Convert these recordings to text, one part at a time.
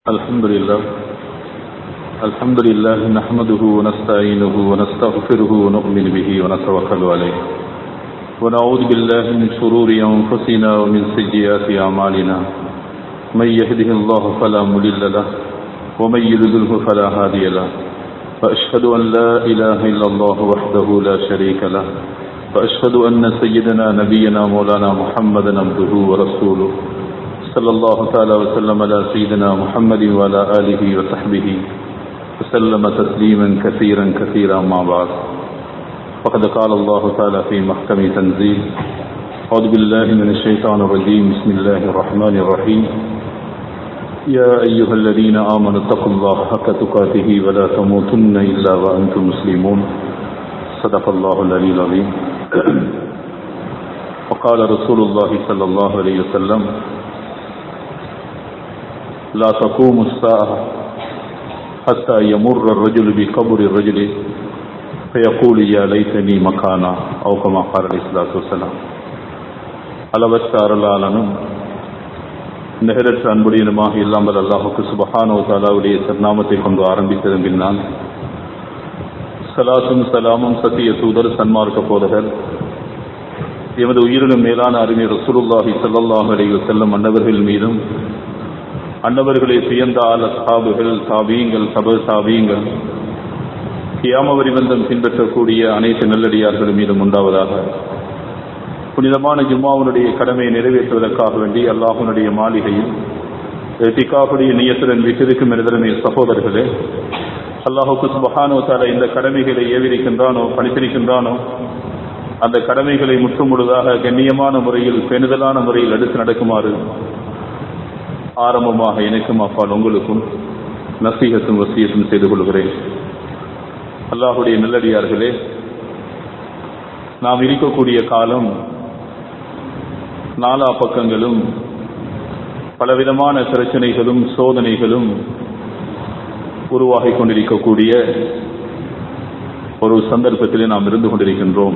الحمد لله الحمد لله نحمده ونستعينه ونستغفره ونؤمن به ونتوكل عليه ونعوذ بالله من شرور أنفسنا ومن سيئات أعمالنا من يهده الله فلا مضل له ومن يضلله فلا هادي له وأشهد أن لا إله إلا الله وحده لا شريك له وأشهد أن سيدنا نبينا مولانا محمدا عبده ورسوله صلى الله تعالى وسلم على سيدنا محمد وعلى آله وصحبه وسلم تسليما كثيرا كثيرا ما بعد فقد قال الله تعالى في محكم تنزيل أعوذ بالله من الشيطان الرجيم بسم الله الرحمن الرحيم يا أيها الذين آمنوا اتقوا الله حق تقاته ولا تموتن إلا وأنتم مسلمون صدق الله العلي العظيم وقال رسول الله صلى الله عليه وسلم لا تقوم الساعة حتى يمر الرجل بقبر الرجل فيقول يا ليتني مكانا أو كما قال عليه الصلاة والسلام அளவற்ற அருளாளனும் நிகரற்ற அன்புடையனுமாக இல்லாமல் அல்லாஹுக்கு சுபஹானோ தாலாவுடைய சர்நாமத்தை கொண்டு ஆரம்பித்ததன் பின்னால் சலாசும் சலாமும் சத்திய தூதர் சன்மார்க்க போதகர் எமது உயிரினும் மேலான அருமை ரசூலுல்லாஹி ஸல்லல்லாஹு அலைஹி வஸல்லம் அன்னவர்கள் மீதும் அன்னவர்களை சுயந்த ஆல சாபுகள் தாபியங்கள் சப சாபியங்கள் கியாமவரி வந்தம் பின்பற்றக்கூடிய அனைத்து நல்லடியார்கள் மீதும் உண்டாவதாக புனிதமான ஜும்மாவுடைய கடமையை நிறைவேற்றுவதற்காக வேண்டி அல்லாஹுனுடைய மாளிகையில் திகாவுடைய நியத்துடன் விட்டிருக்கும் எனதரமே சகோதரர்களே அல்லாஹுக்கு சுபஹானோ தால இந்த கடமைகளை ஏவிருக்கின்றானோ பணித்திருக்கின்றானோ அந்த கடமைகளை முற்றுமுழுதாக கண்ணியமான முறையில் பெணுதலான முறையில் அடுத்து நடக்குமாறு ஆரம்பமாக எனக்கும் அப்பால் உங்களுக்கும் நசீகத்தும் வசியத்தும் செய்து கொள்கிறேன் அல்லாஹுடைய நல்லடியார்களே நாம் இருக்கக்கூடிய காலம் நாலா பக்கங்களும் பலவிதமான பிரச்சனைகளும் சோதனைகளும் உருவாகி கொண்டிருக்கக்கூடிய ஒரு சந்தர்ப்பத்திலே நாம் இருந்து கொண்டிருக்கின்றோம்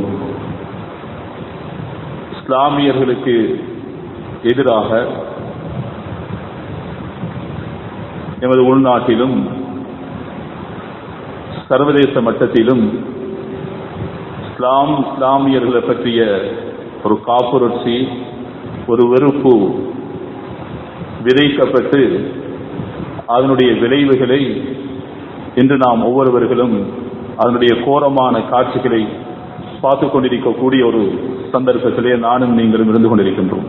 இஸ்லாமியர்களுக்கு எதிராக எமது உள்நாட்டிலும் சர்வதேச மட்டத்திலும் இஸ்லாம் இஸ்லாமியர்களை பற்றிய ஒரு காப்புரட்சி ஒரு வெறுப்பு விதைக்கப்பட்டு அதனுடைய விளைவுகளை இன்று நாம் ஒவ்வொருவர்களும் அதனுடைய கோரமான காட்சிகளை பார்த்து கொண்டிருக்கக்கூடிய ஒரு சந்தர்ப்பத்திலே நானும் நீங்களும் இருந்து கொண்டிருக்கின்றோம்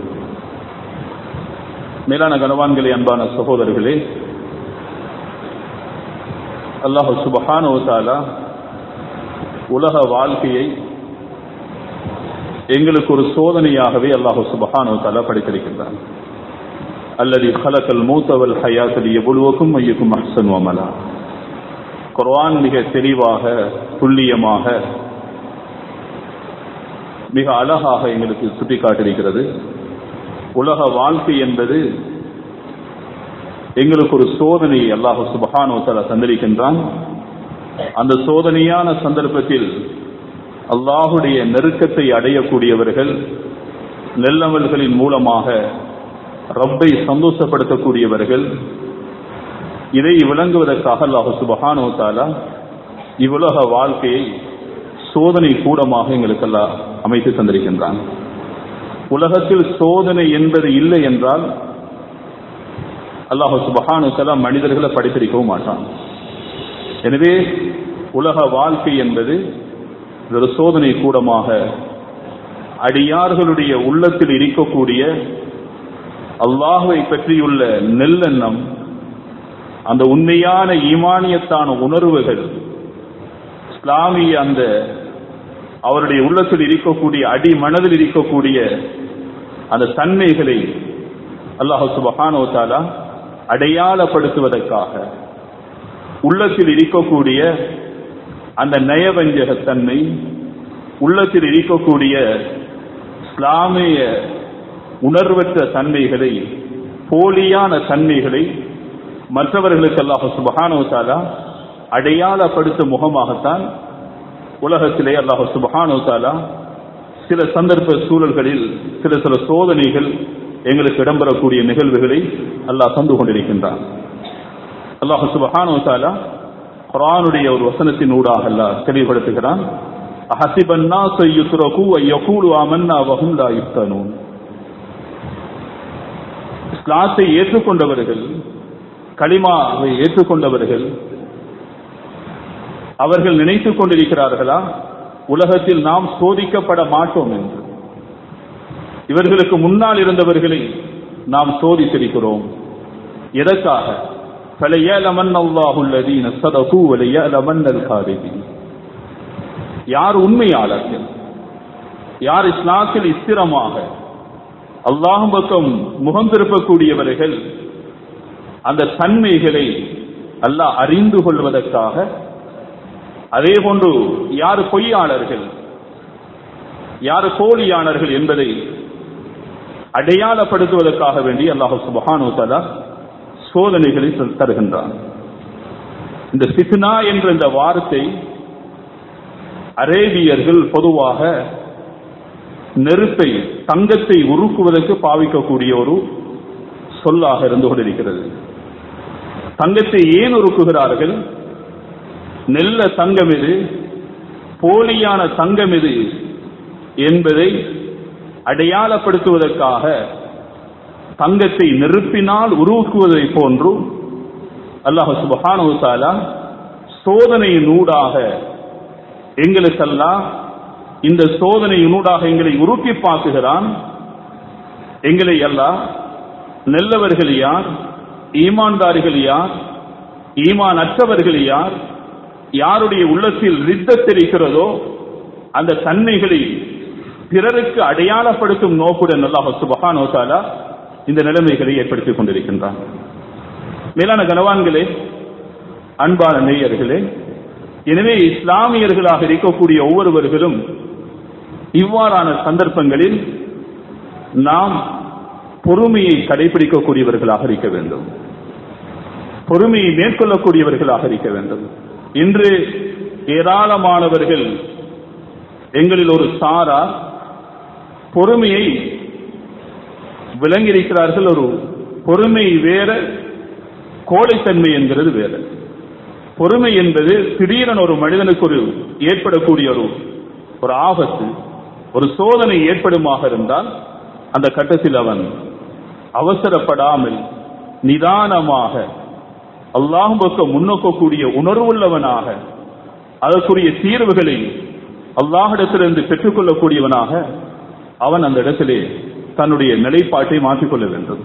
மேலான கனவான்களே அன்பான சகோதரர்களே அல்லாஹு சுபஹான ஓசாலா உலக வாழ்க்கையை எங்களுக்கு ஒரு சோதனையாகவே அல்லாஹு சுபஹான ஓசாலா படைத்திருக்கின்றான் அல்லது ஹலக்கல் மூத்தவல் ஹயாத்தல் எவ்வளவுக்கும் ஐயக்கும் அஹ்சன் வமலா குர்ஆன் மிக தெளிவாக துல்லியமாக மிக அழகாக எங்களுக்கு சுட்டிக்காட்டிருக்கிறது உலக வாழ்க்கை என்பது எங்களுக்கு ஒரு சோதனையை அல்லாஹு சுபஹானோ தலா தந்திருக்கின்றான் அந்த சோதனையான சந்தர்ப்பத்தில் அல்லாஹுடைய நெருக்கத்தை அடையக்கூடியவர்கள் நெல்லமல்களின் மூலமாக ரப்பை சந்தோஷப்படுத்தக்கூடியவர்கள் இதை விளங்குவதற்காக அல்லாஹு சுபஹானோ தாலா இவ்வுலக வாழ்க்கையை சோதனை கூடமாக எங்களுக்கெல்லாம் அமைத்து தந்திருக்கின்றான் உலகத்தில் சோதனை என்பது இல்லை என்றால் அல்லாஹு சுபஹானு தலா மனிதர்களை படித்திருக்கவும் மாட்டான் எனவே உலக வாழ்க்கை என்பது ஒரு சோதனை கூடமாக அடியார்களுடைய உள்ளத்தில் இருக்கக்கூடிய அல்லாஹுவை பற்றியுள்ள நெல்லெண்ணம் அந்த உண்மையான ஈமானியத்தான உணர்வுகள் இஸ்லாமிய அந்த அவருடைய உள்ளத்தில் இருக்கக்கூடிய அடி மனதில் இருக்கக்கூடிய அந்த தன்மைகளை அல்லாஹு சுபஹானோ தாலா அடையாளப்படுத்துவதற்காக உள்ளத்தில் இருக்கக்கூடிய அந்த நயவஞ்சகத்தன்மை உள்ளத்தில் இருக்கக்கூடிய இஸ்லாமிய உணர்வற்ற தன்மைகளை போலியான தன்மைகளை மற்றவர்களுக்கு அல்லாஹ் சுபஹானோ தாலா அடையாளப்படுத்தும் முகமாகத்தான் உலகத்திலே அல்லாஹ் சுபஹானோ தாலா சில சந்தர்ப்ப சூழல்களில் சில சில சோதனைகள் எங்களுக்கு இடம்பெறக்கூடிய நிகழ்வுகளை அல்லாஹ் தந்து கொண்டிருக்கின்றான் அல்லாஹு சுபஹானு தாலா குரானுடைய ஒரு வசனத்தின் ஊடாக அல்லாஹ் தெளிவுபடுத்துகிறான் அஹசிபன்னா செய்யுத்ரகு ஐயகூலு ஆமன்னா வஹும் லா யுஃப்தனூன் இஸ்லாத்தை ஏற்றுக்கொண்டவர்கள் களிமாவை ஏற்றுக்கொண்டவர்கள் அவர்கள் நினைத்துக் கொண்டிருக்கிறார்களா உலகத்தில் நாம் சோதிக்கப்பட மாட்டோம் என்று இவர்களுக்கு முன்னால் இருந்தவர்களை நாம் சோதித்திருக்கிறோம் எதற்காக فَلَيَعْلَمَنَّ اللَّهُ الَّذِينَ صَدَقُوا وَلَيَعْلَمَنَّ الْكَاذِبِينَ யார் உண்மையாளர்கள் யார் இஸ்லாத்தில் ஸ்திரமாக அல்லாஹ் பக்கம் முகம் திருப்பக்கூடியவர்கள் அந்த தன்மைகளை அல்லாஹ் அறிந்து கொள்வதற்காக அதே போன்று யார் பொய்யாளர்கள் யார் போலியாளர்கள் என்பதை அடையாளப்படுத்துவதற்காக வேண்டி அல்லாஹு சுபஹானு தலா சோதனைகளை தருகின்றான் இந்த சித்னா என்ற இந்த வார்த்தை அரேபியர்கள் பொதுவாக நெருப்பை தங்கத்தை உருக்குவதற்கு பாவிக்கக்கூடிய ஒரு சொல்லாக இருந்து கொண்டிருக்கிறது தங்கத்தை ஏன் உருக்குகிறார்கள் நெல்ல தங்கம் எது போலியான தங்கம் எது என்பதை அடையாளப்படுத்துவதற்காக தங்கத்தை நெருப்பினால் உருவாக்குவதை போன்று அல்லாஹ் சுபஹானு தாலா சோதனையின் ஊடாக எங்களுக்கெல்லாம் இந்த சோதனையினூடாக எங்களை உருக்கி பார்க்குகிறான் எங்களை எல்லாம் நெல்லவர்கள் யார் ஈமான்தாரிகள் யார் ஈமான் அற்றவர்கள் யார் யாருடைய உள்ளத்தில் ரித்தத் இருக்கிறதோ அந்த தன்மைகளை பிறருக்கு அடையாளப்படுத்தும் நோக்குடன் அல்லாஹ் சுபஹானோ தாலா இந்த நிலைமைகளை ஏற்படுத்திக் கொண்டிருக்கின்றான் மேலான கனவான்களே அன்பான நேயர்களே எனவே இஸ்லாமியர்களாக இருக்கக்கூடிய ஒவ்வொருவர்களும் இவ்வாறான சந்தர்ப்பங்களில் நாம் பொறுமையை கடைபிடிக்கக்கூடியவர்களாக இருக்க வேண்டும் பொறுமையை மேற்கொள்ளக்கூடியவர்களாக இருக்க வேண்டும் இன்று ஏராளமானவர்கள் எங்களில் ஒரு சாரா பொறுமையை விளங்கியிருக்கிறார்கள் ஒரு பொறுமை வேற கோழைத்தன்மை என்கிறது வேற பொறுமை என்பது திடீரென ஒரு மனிதனுக்கு ஒரு ஏற்படக்கூடிய ஒரு ஒரு ஆபத்து ஒரு சோதனை ஏற்படுமாக இருந்தால் அந்த கட்டத்தில் அவன் அவசரப்படாமல் நிதானமாக அல்லாஹும் பக்கம் முன்னோக்கக்கூடிய உணர்வுள்ளவனாக அதற்குரிய தீர்வுகளை அல்லாஹிடத்திலிருந்து பெற்றுக்கொள்ளக்கூடியவனாக அவன் அந்த இடத்திலே தன்னுடைய நிலைப்பாட்டை மாற்றிக்கொள்ள வேண்டும்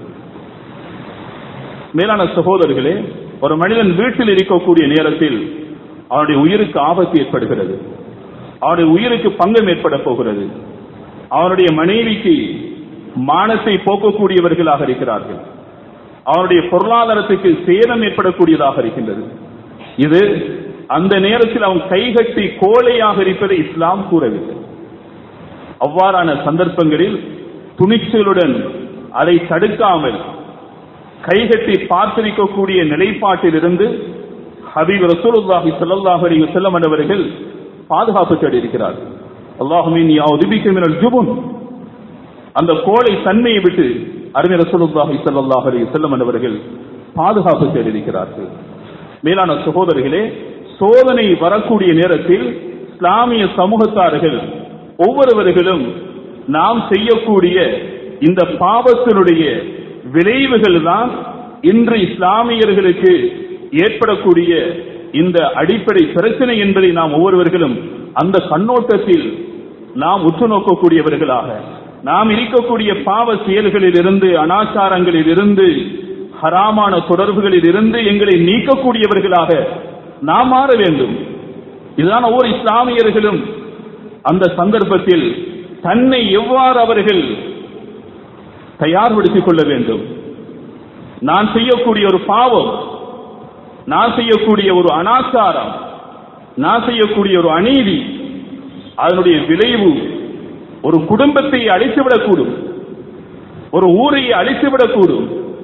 மேலான சகோதரர்களே ஒரு மனிதன் வீட்டில் இருக்கக்கூடிய நேரத்தில் அவனுடைய உயிருக்கு ஆபத்து ஏற்படுகிறது அவனுடைய உயிருக்கு பங்கம் ஏற்பட போகிறது அவனுடைய மனைவிக்கு மானத்தை போக்கக்கூடியவர்களாக இருக்கிறார்கள் அவனுடைய பொருளாதாரத்துக்கு சேதம் ஏற்படக்கூடியதாக இருக்கின்றது இது அந்த நேரத்தில் அவன் கைகட்டி கோழையாக இருப்பதை இஸ்லாம் கூறவில்லை அவ்வாறான சந்தர்ப்பங்களில் துணிச்சலுடன் அதை தடுக்காமல் கைகட்டி பார்த்திருக்கக்கூடிய நிலைப்பாட்டில் இருந்து ஹபீப் ரசூலுல்லாஹி ஸல்லல்லாஹு அலைஹி வஸல்லம் அவர்கள் பாதுகாப்பு தேடி இருக்கிறார்கள் அல்லாஹுமின் யா உதிபிக்க மினல் ஜுபுன் அந்த கோழை தன்மையை விட்டு அருமை ரசூலுல்லாஹி ஸல்லல்லாஹு அலைஹி வஸல்லம் அவர்கள் பாதுகாப்பு தேடி இருக்கிறார்கள் மேலான சகோதரர்களே சோதனை வரக்கூடிய நேரத்தில் இஸ்லாமிய சமூகத்தார்கள் ஒவ்வொருவர்களும் நாம் செய்யக்கூடிய இந்த பாவத்தினுடைய விளைவுகள் தான் இன்று இஸ்லாமியர்களுக்கு ஏற்படக்கூடிய இந்த அடிப்படை பிரச்சனை என்பதை நாம் ஒவ்வொருவர்களும் அந்த கண்ணோட்டத்தில் நாம் உற்று நோக்கக்கூடியவர்களாக நாம் இருக்கக்கூடிய பாவ செயல்களில் இருந்து அனாச்சாரங்களில் இருந்து ஹராமான தொடர்புகளில் இருந்து எங்களை நீக்கக்கூடியவர்களாக நாம் மாற வேண்டும் இதுதான் ஒவ்வொரு இஸ்லாமியர்களும் அந்த சந்தர்ப்பத்தில் தன்னை எவ்வாறு அவர்கள் தயார்படுத்திக் கொள்ள வேண்டும் நான் செய்யக்கூடிய ஒரு பாவம் நான் செய்யக்கூடிய ஒரு அனாச்சாரம் நான் செய்யக்கூடிய ஒரு அநீதி அதனுடைய விளைவு ஒரு குடும்பத்தை அழித்துவிடக்கூடும் ஒரு ஊரை அழித்துவிடக்கூடும்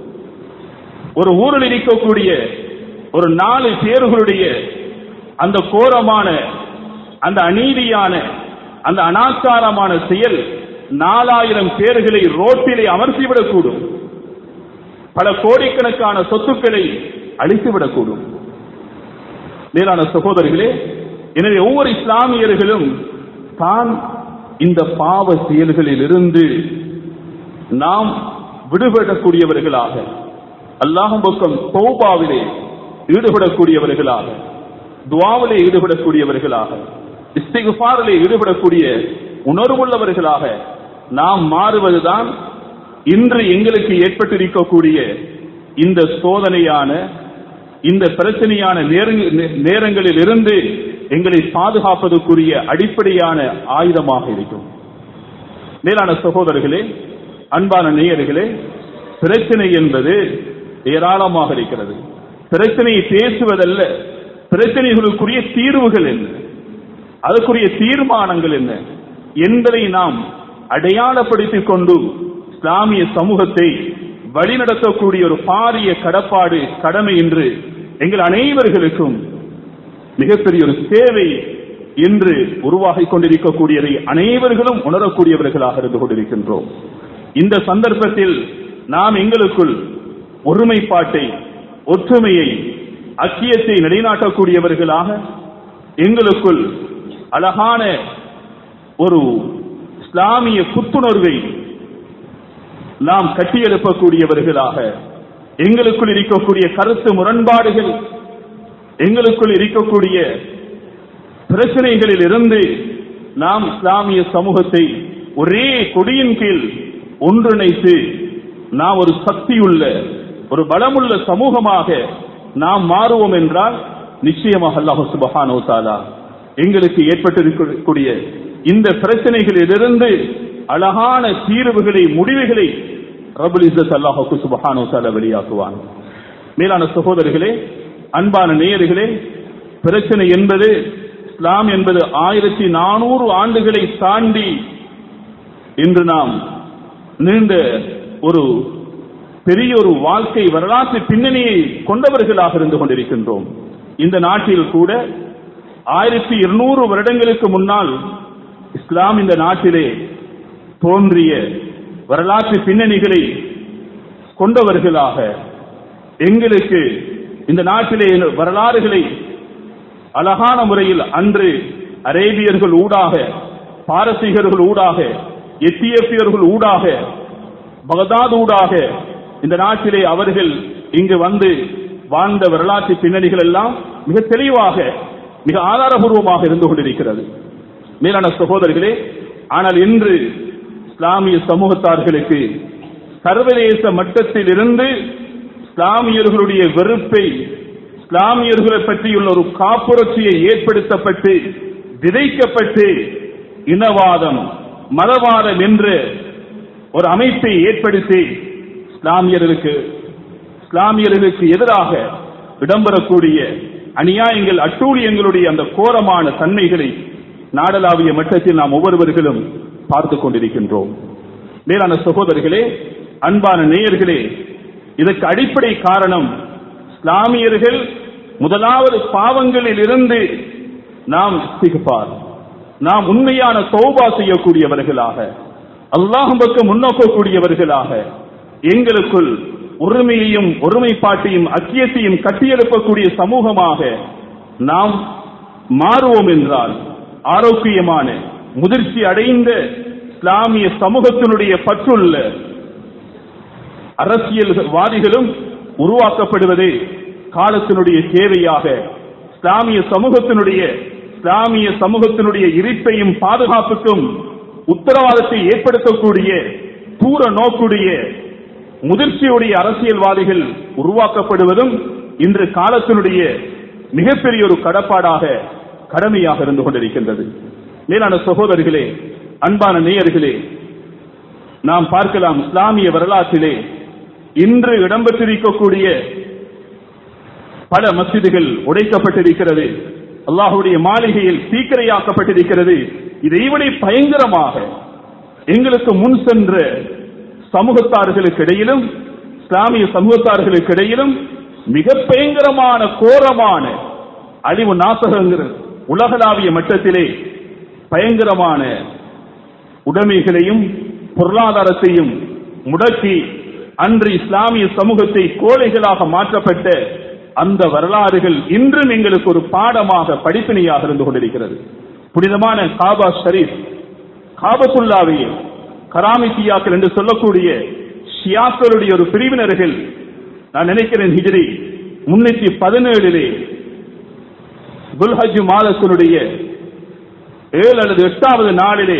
ஒரு ஊரில் இருக்கக்கூடிய ஒரு நாலு பேர்களுடைய அந்த கோரமான அந்த அநீதியான அந்த அனாச்சாரமான செயல் நாலாயிரம் பேர்களை ரோட்டிலே அமர்த்திவிடக்கூடும் பல கோடிக்கணக்கான சொத்துக்களை அழித்துவிடக்கூடும் மேலான சகோதரர்களே எனவே ஒவ்வொரு இஸ்லாமியர்களும் தான் இந்த பாவ செயல்களில் இருந்து நாம் விடுபடக்கூடியவர்களாக அல்லாஹும் பக்கம் தௌபாவிலே ஈடுபடக்கூடியவர்களாக துவாவிலே ஈடுபடக்கூடியவர்களாக இஸ்திகுஃபாரிலே ஈடுபடக்கூடிய உணர்வுள்ளவர்களாக நாம் மாறுவதுதான் இன்று எங்களுக்கு ஏற்பட்டிருக்கக்கூடிய இந்த சோதனையான இந்த பிரச்சனையான நேரங்களில் இருந்து எங்களை பாதுகாப்பதற்குரிய அடிப்படையான ஆயுதமாக இருக்கும் மேலான சகோதரர்களே அன்பான நேயர்களே பிரச்சனை என்பது ஏராளமாக இருக்கிறது பிரச்சனையை பேசுவதல்ல பிரச்சனைகளுக்குரிய தீர்வுகள் என்ன அதற்குரிய தீர்மானங்கள் என்ன என்பதை நாம் அடையாளப்படுத்திக் கொண்டு இஸ்லாமிய சமூகத்தை வழிநடத்தக்கூடிய ஒரு பாரிய கடப்பாடு கடமை என்று எங்கள் அனைவர்களுக்கும் மிகப்பெரிய ஒரு சேவை என்று உருவாகிக் கொண்டிருக்கக்கூடியதை அனைவர்களும் உணரக்கூடியவர்களாக இருந்து கொண்டிருக்கின்றோம் இந்த சந்தர்ப்பத்தில் நாம் எங்களுக்குள் ஒருமைப்பாட்டை ஒற்றுமையை அக்கியத்தை நிலைநாட்டக்கூடியவர்களாக எங்களுக்குள் அழகான ஒரு இஸ்லாமிய புத்துணர்வை நாம் கட்டியெழுப்பக்கூடியவர்களாக எங்களுக்குள் இருக்கக்கூடிய கருத்து முரண்பாடுகள் எங்களுக்குள் இருக்கக்கூடிய பிரச்சனைகளில் இருந்து நாம் இஸ்லாமிய சமூகத்தை ஒரே கொடியின் கீழ் ஒன்றிணைத்து நாம் ஒரு சக்தியுள்ள ஒரு பலமுள்ள சமூகமாக நாம் மாறுவோம் என்றால் நிச்சயமாக அல்லாஹு சுபஹானோ தாலா எங்களுக்கு ஏற்பட்டிருக்கக்கூடிய இந்த பிரச்சனைகளிலிருந்து அழகான தீர்வுகளை முடிவுகளை ரபுல் இஸ்ஸத் அல்லாஹுக்கு சுபஹானோ தாலா வெளியாக்குவான் மேலான சகோதரர்களே அன்பான நேயர்களே பிரச்சனை என்பது இஸ்லாம் என்பது ஆயிரத்தி நானூறு ஆண்டுகளை தாண்டி இன்று நாம் நீண்ட ஒரு பெரிய ஒரு வாழ்க்கை வரலாற்று பின்னணியை கொண்டவர்களாக இருந்து கொண்டிருக்கின்றோம் இந்த நாட்டில் கூட ஆயிரத்தி இருநூறு வருடங்களுக்கு முன்னால் இஸ்லாம் இந்த நாட்டிலே தோன்றிய வரலாற்று பின்னணிகளை கொண்டவர்களாக எங்களுக்கு இந்த நாட்டிலே வரலாறுகளை அழகான முறையில் அன்று அரேபியர்கள் ஊடாக பாரசீகர்கள் ஊடாக எத்தியோப்பியர்கள் ஊடாக பகதாத் ஊடாக இந்த நாட்டிலே அவர்கள் இங்கு வந்து வாழ்ந்த வரலாற்று பின்னணிகள் எல்லாம் மிக தெளிவாக மிக ஆதாரபூர்வமாக இருந்து கொண்டிருக்கிறது மேலான சகோதரர்களே ஆனால் இன்று இஸ்லாமிய சமூகத்தார்களுக்கு சர்வதேச மட்டத்தில் இருந்து இஸ்லாமியர்களுடைய வெறுப்பை இஸ்லாமியர்களை பற்றியுள்ள ஒரு காப்புரட்சியை ஏற்படுத்தப்பட்டு விதைக்கப்பட்டு இனவாதம் மதவாதம் என்று ஒரு அமைப்பை ஏற்படுத்தி இஸ்லாமியர்களுக்கு இஸ்லாமியர்களுக்கு எதிராக இடம்பெறக்கூடிய அநியாயங்கள் அட்டூழியங்களுடைய அந்த கோரமான தன்மைகளை நாடளாவிய மட்டத்தில் நாம் ஒவ்வொருவர்களும் பார்த்துக் கொண்டிருக்கின்றோம் மேலான சகோதரர்களே அன்பான நேயர்களே இதற்கு அடிப்படை காரணம் இஸ்லாமியர்கள் முதலாவது பாவங்களில் இருந்து நாம் சிகப்பார் நாம் உண்மையான தௌபா செய்யக்கூடியவர்களாக அல்லாஹும் பக்கம் முன்னோக்கக்கூடியவர்களாக எங்களுக்குள் ஒருமையையும் ஒருமைப்பாட்டையும் அக்கியத்தையும் கட்டியெழுப்பக்கூடிய சமூகமாக நாம் மாறுவோம் என்றால் ஆரோக்கியமான முதிர்ச்சி அடைந்த இஸ்லாமிய சமூகத்தினுடைய பற்றுள்ள அரசியல்வாதிகளும் உருவாக்கப்படுவதே காலத்தினுடைய தேவையாக இஸ்லாமிய சமூகத்தினுடைய இஸ்லாமிய சமூகத்தினுடைய இருப்பையும் பாதுகாப்புக்கும் உத்தரவாதத்தை ஏற்படுத்தக்கூடிய தூர நோக்குடைய முதிர்ச்சியுடைய அரசியல்வாதிகள் உருவாக்கப்படுவதும் இன்று காலத்தினுடைய மிகப்பெரிய ஒரு கடப்பாடாக கடமையாக இருந்து கொண்டிருக்கின்றது மேலான சகோதரர்களே அன்பான நேயர்களே நாம் பார்க்கலாம் இஸ்லாமிய வரலாற்றிலே இன்று இடம்பெற்றிருக்கக்கூடிய பல மஸ்ஜிதுகள் உடைக்கப்பட்டிருக்கிறது அல்லாஹுடைய மாளிகையில் சீக்கிரையாக்கப்பட்டிருக்கிறது இதைவிட பயங்கரமாக எங்களுக்கு முன் சென்ற சமூகத்தார்களுக்கு இடையிலும் இஸ்லாமிய சமூகத்தார்களுக்கு இடையிலும் மிக பயங்கரமான கோரமான அழிவு நாசகங்கள் உலகளாவிய மட்டத்திலே பயங்கரமான உடைமைகளையும் பொருளாதாரத்தையும் முடக்கி அன்று இஸ்லாமிய சமூகத்தை கோழைகளாக மாற்றப்பட்ட அந்த வரலாறுகள் இன்றும் எங்களுக்கு ஒரு பாடமாக படிப்பினையாக இருந்து கொண்டிருக்கிறது புனிதமான காபா ஷரீப் காபத்துல்லாவே கராமித்தியாக்கள் என்று சொல்லக்கூடிய ஷியாக்களுடைய ஒரு பிரிவினர்கள் நான் நினைக்கிறேன் ஹிஜ்ரி முன்னூத்தி பதினேழிலே துல்ஹஜ் மாதத்தினுடைய ஏழு அல்லது எட்டாவது நாளிலே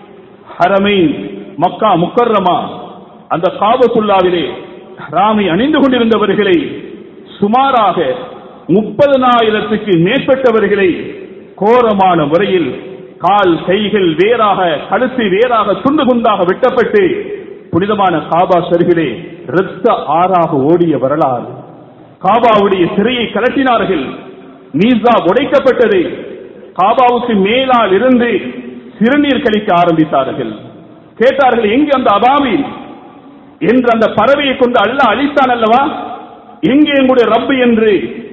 ஹரமைன் மக்கா முக்கர்ரமா அந்த காபத்துல்லாவிலே ராமை அணிந்து கொண்டிருந்தவர்களை சுமாராக முப்பதனாயிரத்துக்கு மேற்பட்டவர்களை கோரமான முறையில் கால் கைகள் வேறாக கழுத்து வேறாக துண்டு துண்டாக வெட்டப்பட்டு புனிதமான காபா சருகிலே இரத்த ஆறாக ஓடிய வரலாறு காபாவுடைய சிறையை கலட்டினார்கள் மீசா உடைக்கப்பட்டது காபாவுக்கு மேலால் இருந்து சிறுநீர் கழிக்க ஆரம்பித்தார்கள் கேட்டார்கள் எங்கே அந்த அபாவி என்று அந்த பறவையை கொண்டு அல்ல அழித்தான் அல்லவா எங்கே எங்களுடைய ரப்பு என்று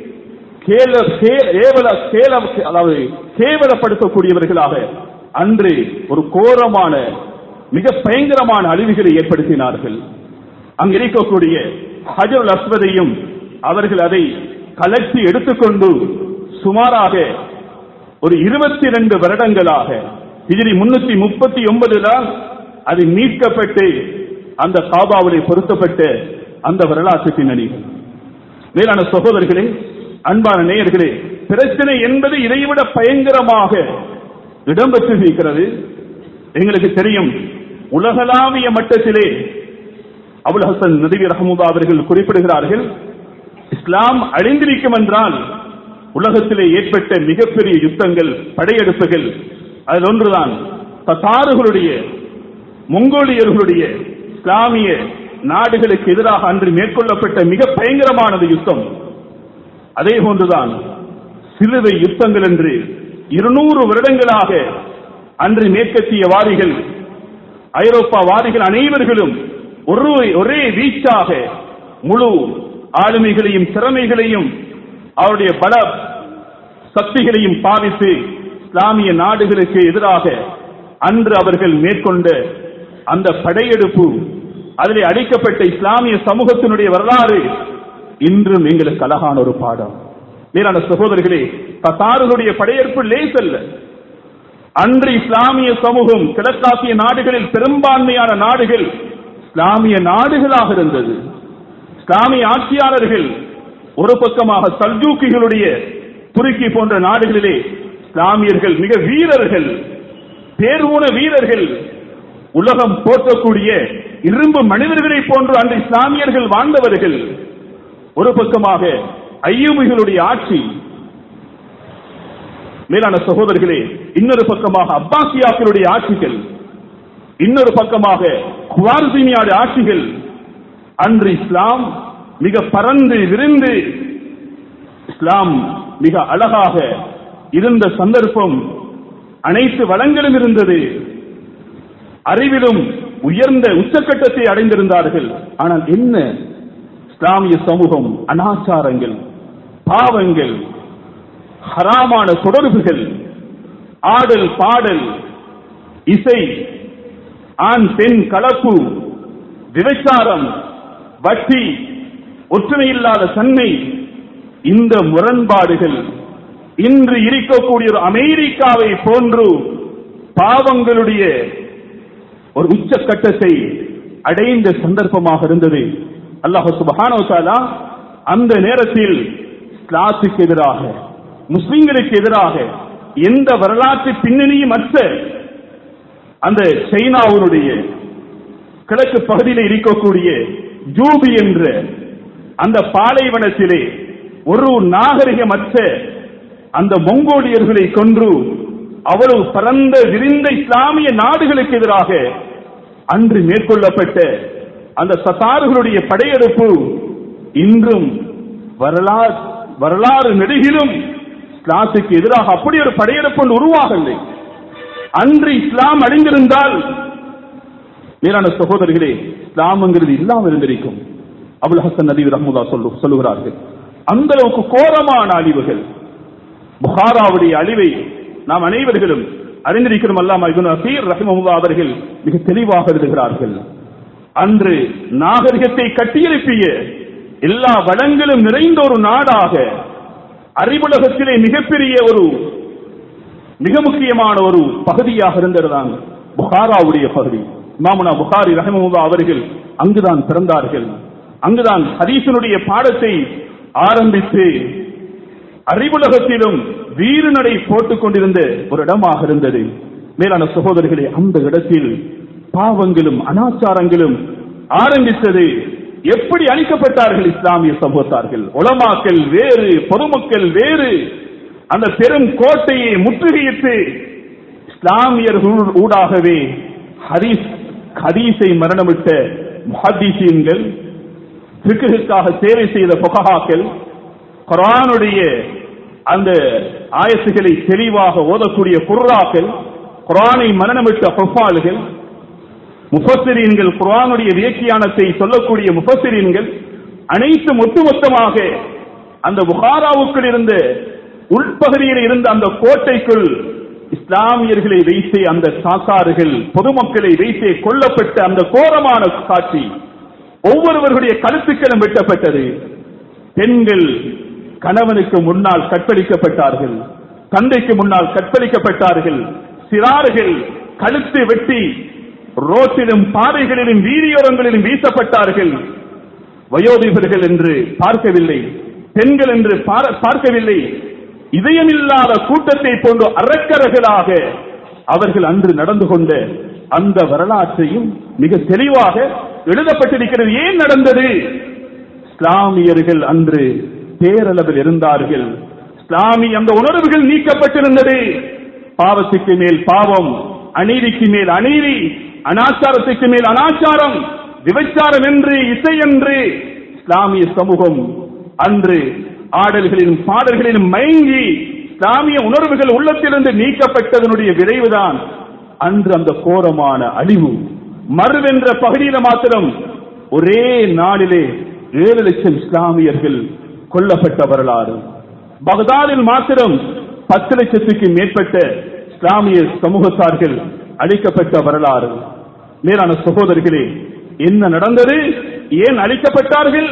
கேல கே- ஏவல கேல அதாவது கேவலப்படுத்தக்கூடியவர்களாக அன்று ஒரு கோரமான மிக பயங்கரமான அழிவுகளை ஏற்படுத்தினார்கள் அங்கு இருக்கக்கூடிய ஹஜருல் அஸ்வதையும் அவர்கள் அதை கலட்டி எடுத்துக்கொண்டு சுமாராக ஒரு இருபத்தி ரெண்டு வருடங்களாக ஹிஜ்ரி முன்னூத்தி முப்பத்தி ஒன்பதுல அது மீட்கப்பட்டு அந்த காபாவிலே பொருத்தப்பட்ட அந்த வரலாற்று பின்னணிகள் மேலான சகோதரர்களே அன்பான நேயர்களே பிரச்சனை என்பது இதைவிட பயங்கரமாக இடம்பெற்று இருக்கிறது எங்களுக்கு தெரியும் உலகளாவிய மட்டத்திலே அபுல் ஹசன் நதிவி ரஹமுதா அவர்கள் குறிப்பிடுகிறார்கள் இஸ்லாம் அழிந்திருக்கும் என்றால் உலகத்திலே ஏற்பட்ட மிகப்பெரிய யுத்தங்கள் படையெடுப்புகள் அதில் ஒன்றுதான் தத்தாறுகளுடைய மங்கோலியர்களுடைய இஸ்லாமிய நாடுகளுக்கு எதிராக அன்று மேற்கொள்ளப்பட்ட மிக பயங்கரமானது யுத்தம் அதே போன்றுதான் சிலுவை யுத்தங்கள் என்று இருநூறு வருடங்களாக அன்று மேற்கத்திய வாதிகள் ஐரோப்பா வாதிகள் அனைவர்களும் ஒரு ஒரே வீச்சாக முழு ஆளுமைகளையும் திறமைகளையும் அவருடைய பல சக்திகளையும் பாவித்து இஸ்லாமிய நாடுகளுக்கு எதிராக அன்று அவர்கள் மேற்கொண்ட அந்த படையெடுப்பு அதிலே அடிக்கப்பட்ட இஸ்லாமிய சமூகத்தினுடைய வரலாறு இன்றும் எங்களுக்கு அழகான ஒரு பாடம் மேலான சகோதரர்களே தத்தாறுகளுடைய படையெடுப்பு லேசல்ல அன்று இஸ்லாமிய சமூகம் கிழக்காசிய நாடுகளில் பெரும்பான்மையான நாடுகள் இஸ்லாமிய நாடுகளாக இருந்தது இஸ்லாமிய ஆட்சியாளர்கள் ஒரு பக்கமாக சல்ஜூக்கிகளுடைய துருக்கி போன்ற நாடுகளிலே இஸ்லாமியர்கள் மிக வீரர்கள் பேர்வூன வீரர்கள் உலகம் போற்றக்கூடிய இரும்பு மனிதர்களை போன்று அந்த இஸ்லாமியர்கள் வாழ்ந்தவர்கள் ஒரு பக்கமாக ஐயூபிகளுடைய ஆட்சி மேலான சகோதரர்களே இன்னொரு பக்கமாக அப்பாசியாக்களுடைய ஆட்சிகள் இன்னொரு பக்கமாக குவார்சினியாடைய ஆட்சிகள் அன்று இஸ்லாம் மிக பறந்து விரிந்து இஸ்லாம் மிக அழகாக இருந்த சந்தர்ப்பம் அனைத்து வளங்களும் இருந்தது அறிவிலும் உயர்ந்த உச்சக்கட்டத்தை அடைந்திருந்தார்கள் ஆனால் என்ன இஸ்லாமிய சமூகம் அனாச்சாரங்கள் பாவங்கள் ஹராமான தொடர்புகள் ஆடல் பாடல் இசை ஆண் பெண் கலப்பு விபச்சாரம் வட்டி ஒற்றுமையில்லாத தன்மை இந்த முரண்பாடுகள் இன்று இருக்கக்கூடிய ஒரு அமெரிக்காவை போன்று பாவங்களுடைய ஒரு உச்சக்கட்டத்தை அடைந்த சந்தர்ப்பமாக இருந்தது அல்லாஹ் சுபஹானஹு வ தஆலா அந்த நேரத்தில் இஸ்லாத்துக்கு எதிராக முஸ்லிம்களுக்கு எதிராக எந்த வரலாற்று பின்னணியும் அற்ற அந்த சைனாவினுடைய கிழக்கு பகுதியில் இருக்கக்கூடிய ஜூபி என்ற அந்த பாலைவனத்திலே ஒரு நாகரிகமற்ற அந்த மங்கோலியர்களை கொன்று அவ்வளவு பரந்த விரிந்த இஸ்லாமிய நாடுகளுக்கு எதிராக அன்று மேற்கொள்ளப்பட்ட அந்த சத்தாறுகளுடைய படையெடுப்பு இன்றும் வரலாறு வரலாறு நெடுகிலும் இஸ்லாத்துக்கு எதிராக அப்படி ஒரு படையெடுப்பு ஒன்று உருவாகவில்லை அன்று இஸ்லாம் அழிந்திருந்தால் மேலான சகோதரர்களே இஸ்லாம்ங்கிறது இல்லாமல் இருந்திருக்கும் அபுல் ஹசன் நபி ரஹ்முல்லா சொல்லு சொல்லுகிறார்கள் அந்த அளவுக்கு கோரமான அழிவுகள் புகாராவுடைய அழிவை நாம் அனைவர்களும் அறிந்திருக்கிறோம் அல்லாமா இப்னு அசீர் ரஹிமஹுல்லா அவர்கள் மிக தெளிவாக எழுதுகிறார்கள் அன்று நாகரிகத்தை கட்டியெழுப்பிய எல்லா வளங்களும் நிறைந்த ஒரு நாடாக அறிவுலகத்திலே மிகப்பெரிய ஒரு மிக முக்கியமான ஒரு பகுதியாக இருந்ததுதான் புகாராவுடைய பகுதி இமாமுனா புகாரி ரஹமுல்லா அவர்கள் அங்குதான் பிறந்தார்கள் அங்குதான் ஹதீசனுடைய பாடத்தை ஆரம்பித்து அறிவுலகத்திலும் வீறுநடை போட்டுக் கொண்டிருந்த ஒரு இடமாக இருந்தது மேலான சகோதரர்களே அந்த இடத்தில் பாவங்களும் அனாச்சாரங்களும் ஆரம்பித்தது எப்படி அழிக்கப்பட்டார்கள் இஸ்லாமிய சமூகத்தார்கள் உலமாக்கள் வேறு பொதுமக்கள் வேறு அந்த பெரும் கோட்டையை முற்றுகையிட்டு இஸ்லாமியர்கள் ஊடாகவே ஹதீஸ் ஹதீஸை மரணமிட்ட முஹத்தீசீன்கள் பிக்குக்காக சேவை செய்த புகஹாக்கள் குரானுடைய அந்த ஆயத்துகளை தெளிவாக ஓதக்கூடிய குர்ராக்கள் குரானை மரணமிட்ட ஹொஃபால்கள் முஃபசிரீன்கள் குரானுடைய வியக்கியானத்தை சொல்லக்கூடிய முஃபசிரீன்கள் அனைத்தும் ஒட்டுமொத்தமாக அந்த புகாராவுக்குள் இருந்த உள்பகுதியில் இருந்த அந்த கோட்டைக்குள் இஸ்லாமியர்களை வைத்து அந்த சாக்காறுகள் பொதுமக்களை வைத்து கொல்லப்பட்ட அந்த கோரமான காட்சி ஒவ்வொருவருடைய கருத்துக்களும் வெட்டப்பட்டது பெண்கள் கணவனுக்கு முன்னால் கற்பழிக்கப்பட்டார்கள் தந்தைக்கு முன்னால் கற்பழிக்கப்பட்டார்கள் சிறார்கள் கழுத்து வெட்டி ரோட்டிலும் பாதைகளிலும் வீதியோரங்களிலும் வீசப்பட்டார்கள் வயோதிபர்கள் என்று பார்க்கவில்லை பெண்கள் என்று பார- பார்க்கவில்லை இதயமில்லாத கூட்டத்தை போன்று அரக்கர்களாக அவர்கள் அன்று நடந்து கொண்ட அந்த வரலாற்றையும் மிக தெளிவாக எழுதப்பட்டிருக்கிறது ஏன் நடந்தது இஸ்லாமியர்கள் அன்று பேரளவில் இருந்தார்கள் இஸ்லாமிய அந்த உணர்வுகள் நீக்கப்பட்டிருந்தது பாவத்துக்கு மேல் பாவம் அநீதிக்கு மேல் அநீதி அனாச்சாரத்துக்கு மேல் அனாச்சாரம் விபச்சாரம் என்று இசை என்று இஸ்லாமிய சமூகம் அன்று ஆடல்களிலும் பாடல்களிலும் மயங்கி இஸ்லாமிய உணர்வுகள் உள்ளத்திலிருந்து நீக்கப்பட்டதனுடைய விளைவுதான் அன்று அந்த கோரமான அழிவு மறுவென்ற பகுதியில மாத்திரம் ஒரே நாளிலே ஏழு லட்சம் இஸ்லாமியர்கள் கொல்லப்பட்ட வரலாறு பகதாதில் மாத்திரம் பத்து லட்சத்துக்கு மேற்பட்ட இஸ்லாமிய சமூகத்தார்கள் அழிக்கப்பட்ட வரலாறு மேலான சகோதரர்களே என்ன நடந்தது ஏன் அழிக்கப்பட்டார்கள்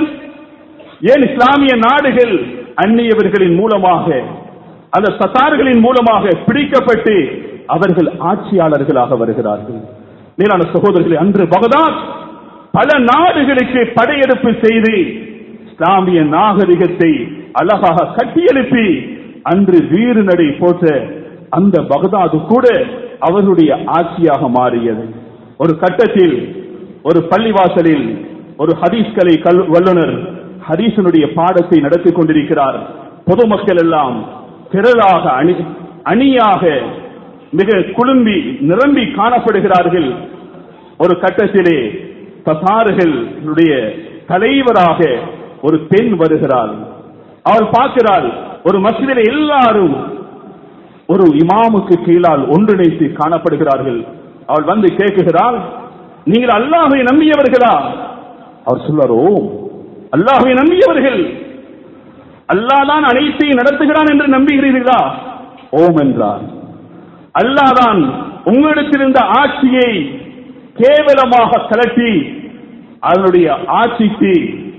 ஏன் இஸ்லாமிய நாடுகள் அந்நியவர்களின் மூலமாக அந்த தத்தார்களின் மூலமாக பிடிக்கப்பட்டு அவர்கள் ஆட்சியாளர்களாக வருகிறார்கள் மேலான சகோதரர்களே அன்று பகதாத் பல நாடுகளுக்கு படையெடுப்பு செய்து இஸ்லாமிய நாகரிகத்தை அழகாக கட்டியெழுப்பி அன்று வீறு நடை போட்ட அந்த பகதாது கூட அவர்களுடைய ஆட்சியாக மாறியது ஒரு கட்டத்தில் ஒரு பள்ளிவாசலில் ஒரு ஹதீஸ் கலை கல் வல்லுனர் ஹதீஸனுடைய பாடத்தை நடத்திக் கொண்டிருக்கிறார் பொதுமக்கள் எல்லாம் திரளாக அணி அணியாக மிக குழும்பி நிரம்பி காணப்படுகிறார்கள் ஒரு கட்டத்திலே தசார்களுடைய தலைவராக ஒரு பெண் வருகிறாள் அவள் பார்க்கிறாள் ஒரு மசிதில எல்லாரும் ஒரு இமாமுக்கு கீழால் ஒன்றிணைத்து காணப்படுகிறார்கள் அவள் வந்து கேட்குகிறாள் நீங்கள் அல்லாஹை நம்பியவர்களா அவர் சொல்றார் ஓ அல்லாஹை நம்பியவர்கள் அல்லாஹ் தான் அனைத்தையும் நடத்துகிறான் என்று நம்புகிறீர்களா ஓம் என்றார் அல்லாஹ் தான் உங்களிடத்திலிருந்த ஆட்சியை கேவலமாக கலட்டி அதனுடைய ஆட்சிக்கு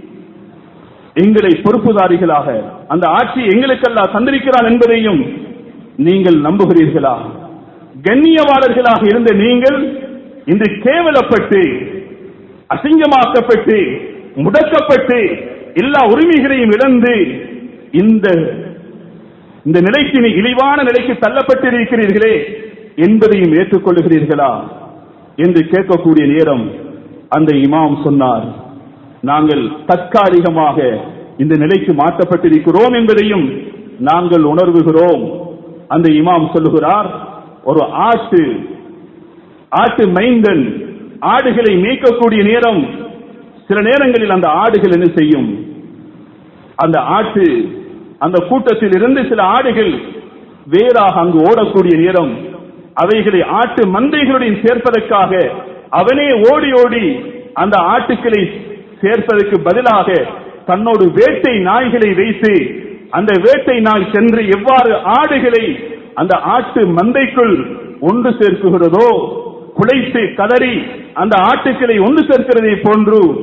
எங்களை பொறுப்புதாரிகளாக அந்த ஆட்சி எங்களுக்கெல்லாம் தந்திருக்கிறான் என்பதையும் நீங்கள் நம்புகிறீர்களா கண்ணியவாளர்களாக இருந்த நீங்கள் இன்று கேவலப்பட்டு அசிங்கமாக்கப்பட்டு முடக்கப்பட்டு எல்லா உரிமைகளையும் இழந்து இந்த இந்த நிலைக்கு நீ இழிவான நிலைக்கு தள்ளப்பட்டிருக்கிறீர்களே என்பதையும் ஏற்றுக்கொள்ளுகிறீர்களா என்று கேட்கக்கூடிய நேரம் அந்த இமாம் சொன்னார் நாங்கள் தற்காலிகமாக இந்த நிலைக்கு மாற்றப்பட்டிருக்கிறோம் என்பதையும் நாங்கள் உணர்வுகிறோம் அந்த இமாம் சொல்லுகிறார் ஒரு ஆட்டு ஆட்டு மைந்தன் ஆடுகளை மேய்க்கக்கூடிய நேரம் சில நேரங்களில் அந்த ஆடுகள் என்ன செய்யும் அந்த ஆட்டு அந்த கூட்டத்தில் இருந்து சில ஆடுகள் வேறாக அங்கு ஓடக்கூடிய நேரம் அவைகளை ஆட்டு மந்தைகளுடன் சேர்ப்பதற்காக அவனே ஓடி ஓடி அந்த ஆட்டுக்களை சேர்ப்பதற்கு பதிலாக தன்னோடு வேட்டை நாய்களை வைத்து அந்த வேட்டை நாய் சென்று எவ்வாறு ஆடுகளை அந்த ஆட்டு மந்தைக்குள் ஒன்று சேர்க்குகிறதோ குலைத்து கதறி அந்த ஆட்டுக்களை ஒன்று சேர்க்கிறதை போன்று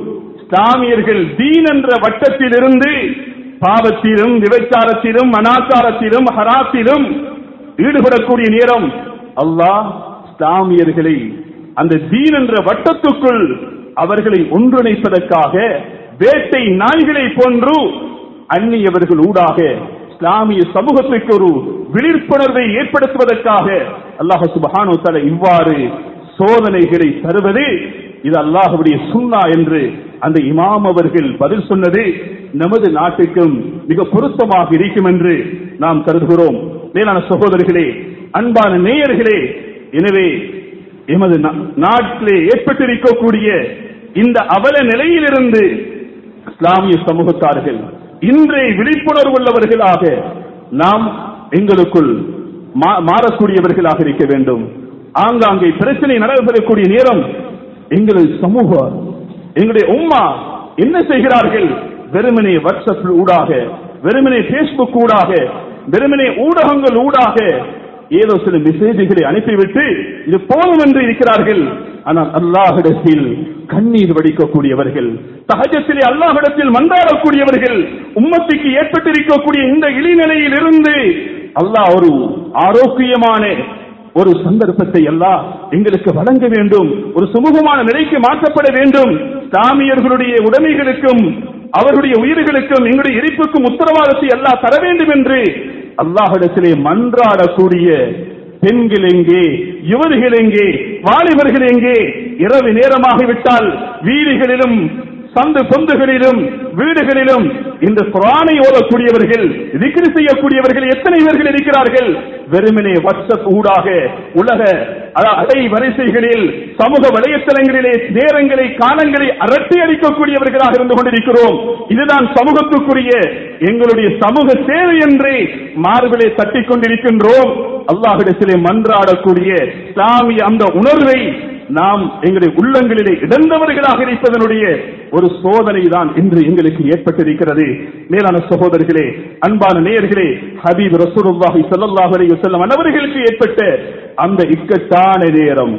இஸ்லாமியர்கள் தீன் என்ற வட்டத்திலிருந்து பாவத்திலும் விபச்சாரத்திலும் அனாச்சாரத்திலும் ஹராத்திலும் ஈடுபடக்கூடிய நேரம் அல்லாஹ் இஸ்லாமியர்களை அந்த தீன் என்ற வட்டத்துக்குள் அவர்களை ஒன்றிணைப்பதற்காக வேட்டை நாய்களை போன்று அந்நியவர்கள் ஊடாக இஸ்லாமிய சமூகத்திற்கு ஒரு விழிப்புணர்வை ஏற்படுத்துவதற்காக அல்லாஹ் சுபஹானு தஆலா இவ்வாறு சோதனைகளை தருவது இது அல்லாஹ்வுடைய சுன்னா என்று அந்த இமாம் அவர்கள் பதில் சொன்னது நமது நாட்டுக்கும் மிக பொருத்தமாக இருக்கும் என்று நாம் கருதுகிறோம் மேலான சகோதரர்களே அன்பான நேயர்களே எனவே எமது நா- நாட்டிலே ஏற்பட்டிருக்கக்கூடிய இந்த அவல நிலையிலிருந்து இஸ்லாமிய சமூகத்தார்கள் இன்றைய விழிப்புணர்வு உள்ளவர்களாக நாம் எங்களுக்குள் மா- மாறக்கூடியவர்களாக இருக்க வேண்டும் ஆங்காங்கே பிரச்சனை நடைபெறக்கூடிய நேரம் எங்களது சமூகம் எங்களுடைய உம்மா என்ன செய்கிறார்கள் வெறுமனே வாட்ஸ்அப் ஊடாக வெறுமனே பேஸ்புக் ஊடாக வெறுமனே ஊடகங்கள் ஊடாக ஏதோ சில மெசேஜ்களை அனுப்பிவிட்டு இது போதும் என்று இருக்கிறார்கள் ஆனால் அல்லாஹிடத்தில் கண்ணீர் வடிக்கக்கூடியவர்கள் சகஜத்திலே அல்லாஹிடத்தில் மன்றாடக்கூடியவர்கள் உம்மத்துக்கு ஏற்பட்டிருக்கக்கூடிய இந்த இழிநிலையில் இருந்து அல்லாஹ் ஒரு ஆரோக்கியமான ஒரு சந்தர்ப்பத்தை எல்லாம் எங்களுக்கு வழங்க வேண்டும் ஒரு சுமூகமான நிலைக்கு மாற்றப்பட வேண்டும் இஸ்லாமியர்களுடைய உடைமைகளுக்கும் அவர்களுடைய உயிர்களுக்கும் எங்களுடைய எரிப்புக்கும் உத்தரவாதத்தை எல்லாம் தர வேண்டும் என்று அல்லாஹிடத்திலே மன்றாடக்கூடிய பெண்கள் எங்கே யுவதிகள் எங்கே வாலிபர்கள் எங்கே இரவு நேரமாகிவிட்டால் வீதிகளிலும் சந்து பொந்துகளிலும் வீடுகளிலும் இந்த குரானை ஓதக்கூடியவர்கள் திக்ரு செய்யக்கூடியவர்கள் எத்தனை பேர்கள் இருக்கிறார்கள் வெறுமனே வாட்ஸ்அப் ஊடாக உலக அ- அடை வரிசைகளில் சமூக வலைத்தளங்களிலே நேரங்களை காலங்களை அரட்டி அடிக்கக்கூடியவர்களாக இருந்து கொண்டிருக்கிறோம் இதுதான் சமூகத்துக்குரிய எங்களுடைய சமூக சேவை என்று மார்பிலே தட்டிக் கொண்டிருக்கின்றோம் அல்லாஹிடத்திலே மன்றாடக்கூடிய இஸ்லாமிய அந்த உணர்வை நாம் எங்களுடைய உள்ளங்களிலே இடந்தவர்களாக இருப்பதனுடைய ஒரு சோதனை தான் இன்று எங்களுக்கு ஏற்பட்டிருக்கிறது மேலான சகோதரர்களே அன்பான நேயர்களே ஹபீப் ரசூலுல்லாஹி ஸல்லல்லாஹு அலைஹி வஸல்லம் அன்னவர்களுக்கு ஏற்பட்ட அந்த இக்கட்டான நேரம்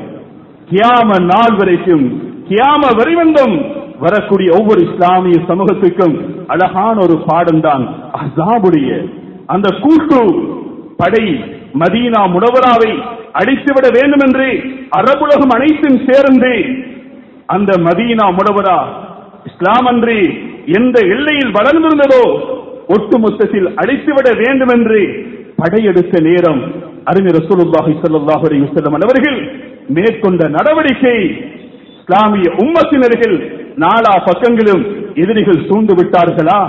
கியாம நாள் வரைக்கும் கியாம வரிவந்தம் வரக்கூடிய ஒவ்வொரு இஸ்லாமிய சமூகத்துக்கும் அழகான ஒரு பாடம் தான் அசாபுடைய அந்த கூட்டு படை மதீனா முனவராவை அடித்துவிட வேண்டும் என்று அரபுலகம் அனைத்தும் சேர்ந்து அந்த மதீனா முனவரா இஸ்லாம் அன்றி எந்த எல்லையில் வளர்ந்திருந்ததோ ஒட்டுமொத்தத்தில் அழித்துவிட வேண்டும் என்று படையெடுத்த நேரம் அறிஞர் ரசூலுல்லாஹி ஸல்லல்லாஹு அலைஹி வஸல்லம் அவர்கள் மேற்கொண்ட நடவடிக்கை இஸ்லாமிய உம்மத்தினர்கள் நாலா பக்கங்களும் எதிரிகள் சூழ்ந்து விட்டார்களா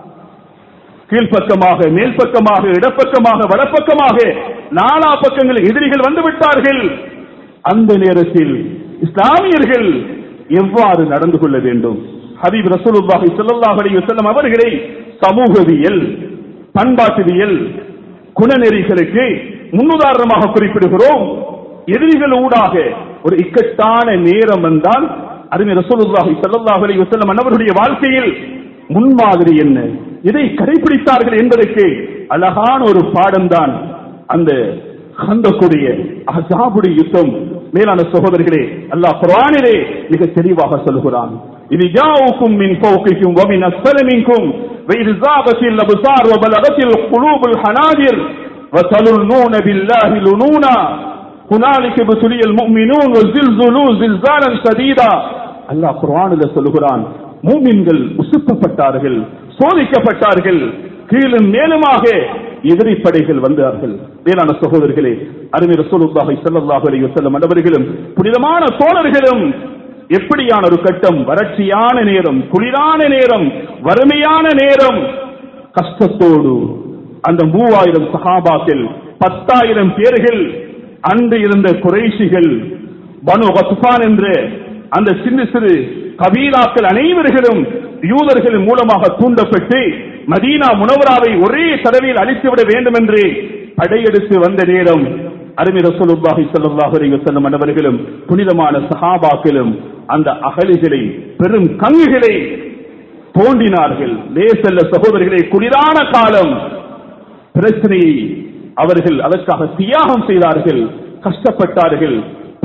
கீழ்ப்பக்கமாக மேல் பக்கமாக இடப்பக்கமாக வடப்பக்கமாக நாலா பக்கங்கள் எதிரிகள் வந்து விட்டார்கள் அந்த நேரத்தில் இஸ்லாமியர்கள் எவ்வாறு நடந்து கொள்ள வேண்டும் ஹபீப் ரசூலுல்லாஹி ஸல்லல்லாஹு அலைஹி வஸல்லம் அவர்களை சமூகவியல் பண்பாட்டுவியல் குணநெறிகளுக்கு முன்னுதாரணமாக குறிப்பிடுகிறோம் எதிரிகள் ஊடாக ஒரு இக்கட்டான நேரம் வந்தால் அறிஞர் ரசூலுல்லாஹி ஸல்லல்லாஹு அலைஹி வஸல்லம் அவர்களுடைய வாழ்க்கையில் முன்மாதிரி என்ன இதை கடைபிடித்தார்கள் என்பதற்கு அழகான ஒரு பாடம்தான் அந்த கந்தக்குடைய அசாபுடைய யுத்தம் மேலான சகோதரர்களே அல்லாஹ் குர்ஆனிலே மிக தெளிவாக சொல்கிறான் இது ஜாவுக்கும் மின் ஃபௌகிக்கும் வ மின் அஸ்ஃபல மின்கும் وإذ زاغت الأبصار وبلغت القلوب الحناجر وتظنون بالله لنونا هنالك ابتلي المؤمنون وزلزلوا زلزالا شديدا அல்லாஹ் குர்ஆனில் சொல்லுகிறான் மூமின்கள் உசுப்பப்பட்டார்கள் சோதிக்கப்பட்டார்கள் கீழும் மேலுமாக எதிரி படைகள் வந்தார்கள் மேலான சகோதரர்களே அருமை ரசூலுல்லாஹி ஸல்லல்லாஹு அலைஹி வஸல்லம் அவர்களும் புனிதமான தோழர்களும் எப்படியான ஒரு கட்டம் வறட்சியான நேரம் குளிரான நேரம் வறுமையான நேரம் கஷ்டத்தோடு அந்த மூவாயிரம் சஹாபாக்கள் பத்தாயிரம் பேர்கள் அன்று இருந்த குறைஷிகள் பனு வத்பான் என்ற அந்த சின்ன சிறு கபீலாக்கள் அனைவர்களும் யூதர்கள் மூலமாக தூண்டப்பட்டு மதீனா முனவராவை ஒரே தடவையில் அழித்துவிட வேண்டும் என்று படையெடுத்து வந்த நேரம் அருமை ரசூலுல்லாஹி ஸல்லல்லாஹு அலைஹி வஸல்லம் அன்னவர்களும் புனிதமான சஹாபாக்களும் அந்த அகலிகளை பெரும் கங்குகளை தோண்டினார்கள் லேசல்ல சகோதரர்களே குளிரான காலம் பிரச்சனையை அவர்கள் அதற்காக தியாகம் செய்தார்கள் கஷ்டப்பட்டார்கள்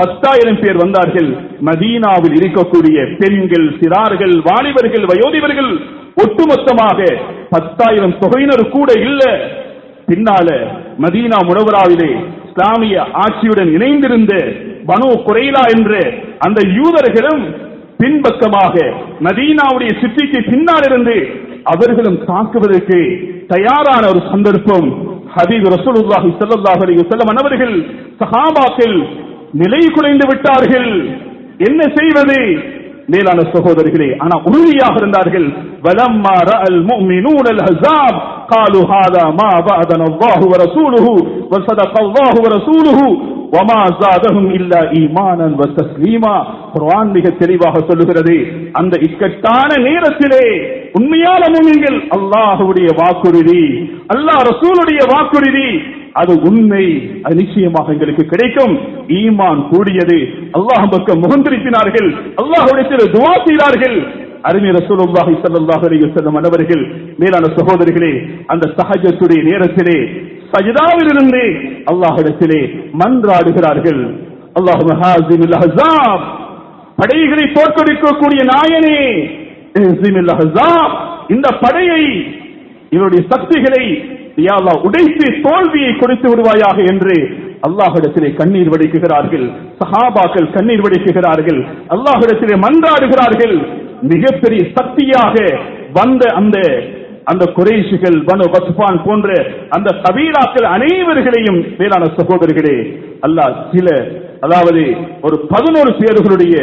பத்தாயிரம் பேர் வந்தார்கள் மதீனாவில் இருக்கக்கூடிய பெண்கள் சிறார்கள் வாலிபர்கள் வயோதிபர்கள் ஒட்டுமொத்தமாக பத்தாயிரம் தொகையினர் கூட இல்ல பின்னால மதீனா முனவராவிலே இஸ்லாமிய ஆட்சியுடன் இணைந்திருந்த பனு குறைலா என்ற அந்த யூதர்களும் பின்பக்கமாக மதீனாவுடைய சிற்றிக்கு பின்னால் இருந்து அவர்களும் தாக்குவதற்கு தயாரான ஒரு சந்தர்ப்பம் ஹபீப் ரசூலுல்லாஹி ஸல்லல்லாஹு அலைஹி வஸல்லம் அன்னவர்கள் சஹாபாக்கள் நிலை குலைந்து விட்டார்கள் என்ன செய்வது மேலான சகோதரர்களே ஆனா உறுதியாக இருந்தார்கள் வலம்மா ரஅல் முஃமினூன அல்-ஹஸாப் قالوا هذا ما وعدنا الله ورسوله وصدق الله ورسوله وما زادهم الا ايمانا وتسليما குர்ஆன் மிக தெளிவாக சொல்லுகிறது அந்த இக்கட்டான நேரத்திலே உண்மையான முமின்கள் அல்லாஹ்வுடைய வாக்குறுதி அல்லாஹ் ரசூலுடைய வாக்குறுதி அது உண்மை அது நிச்சயமாக எங்களுக்கு கிடைக்கும் ஈமான் கூடியது அல்லாஹ் பக்கம் முகந்திருப்பினார்கள் அல்லாஹ்விடத்தில் துவா செய்தார்கள் அருமை ரசூலுல்லாஹி ஸல்லல்லாஹு அலைஹி வஸல்லம் அன்னவர்கள் மேலான சகோதரர்களே அந்த சஹஜத்துடைய நேரத்திலே சஜிதாவிலிருந்து அல்லாஹ்விடத்திலே மன்றாடுகிறார்கள் அல்லாஹு ஹாசிமில் அஹ்ஸாப் படைகளை தோற்கடிக்கக்கூடிய நாயனே இஹ்ஸிமில் அஹ்ஸாப் இந்த படையை இவருடைய சக்திகளை யா அல்லாஹ் உடைத்து தோல்வியை கொடுத்து விடுவாயாக என்று அல்லாஹிடத்திலே கண்ணீர் வடிக்குகிறார்கள் சஹாபாக்கள் கண்ணீர் வடிக்குகிறார்கள் அல்லாஹிடத்திலே மன்றாடுகிறார்கள் மிகப்பெரிய சக்தியாக வந்த அந்த அந்த குறைஷிகள் பனு பத்பான் போன்ற அந்த கபீராக்கள் அனைவர்களையும் மேலான சகோதரர்களே அல்லாஹ் சில அதாவது ஒரு பதினோரு பேர்களுடைய